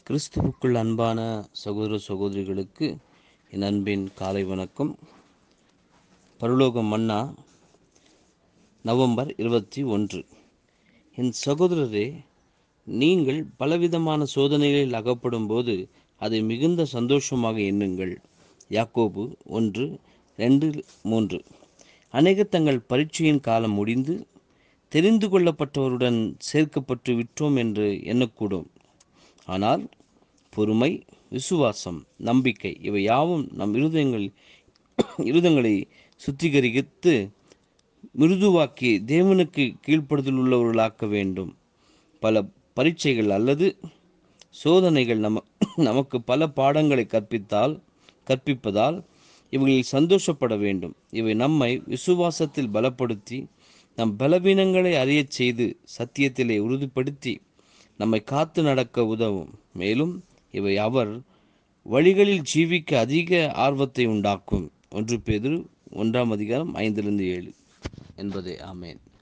கிறிஸ்துவுக்குள் அன்பான சகோதர சகோதரிகளுக்கு என் அன்பின் காலை வணக்கம் பரலோகம் மன்னா நவம்பர் இருபத்தி ஒன்று என் சகோதரரே நீங்கள் பலவிதமான சோதனைகளில் அகப்படும் போது அதை மிகுந்த சந்தோஷமாக எண்ணுங்கள் யாக்கோபு ஒன்று ரெண்டு மூன்று அநேக தங்கள் பரீட்சையின் காலம் முடிந்து தெரிந்து கொள்ளப்பட்டவருடன் சேர்க்கப்பட்டு விட்டோம் என்று எண்ணக்கூடும் ஆனால் பொறுமை விசுவாசம் நம்பிக்கை இவை யாவும் நம் இருதயங்கள் இருதங்களை சுத்திகரித்து மிருதுவாக்கி தேவனுக்கு கீழ்ப்படுதல் உள்ளவர்களாக்க வேண்டும் பல பரீட்சைகள் அல்லது சோதனைகள் நம நமக்கு பல பாடங்களை கற்பித்தால் கற்பிப்பதால் இவைகளில் சந்தோஷப்பட வேண்டும் இவை நம்மை விசுவாசத்தில் பலப்படுத்தி நம் பலவீனங்களை அறியச் செய்து சத்தியத்திலே உறுதிப்படுத்தி நம்மை காத்து நடக்க உதவும் மேலும் இவை அவர் வழிகளில் ஜீவிக்க அதிக ஆர்வத்தை உண்டாக்கும் ஒன்று பேதுரு ஒன்றாம் அதிகாரம் ஐந்திலிருந்து ஏழு என்பதே ஆமேன்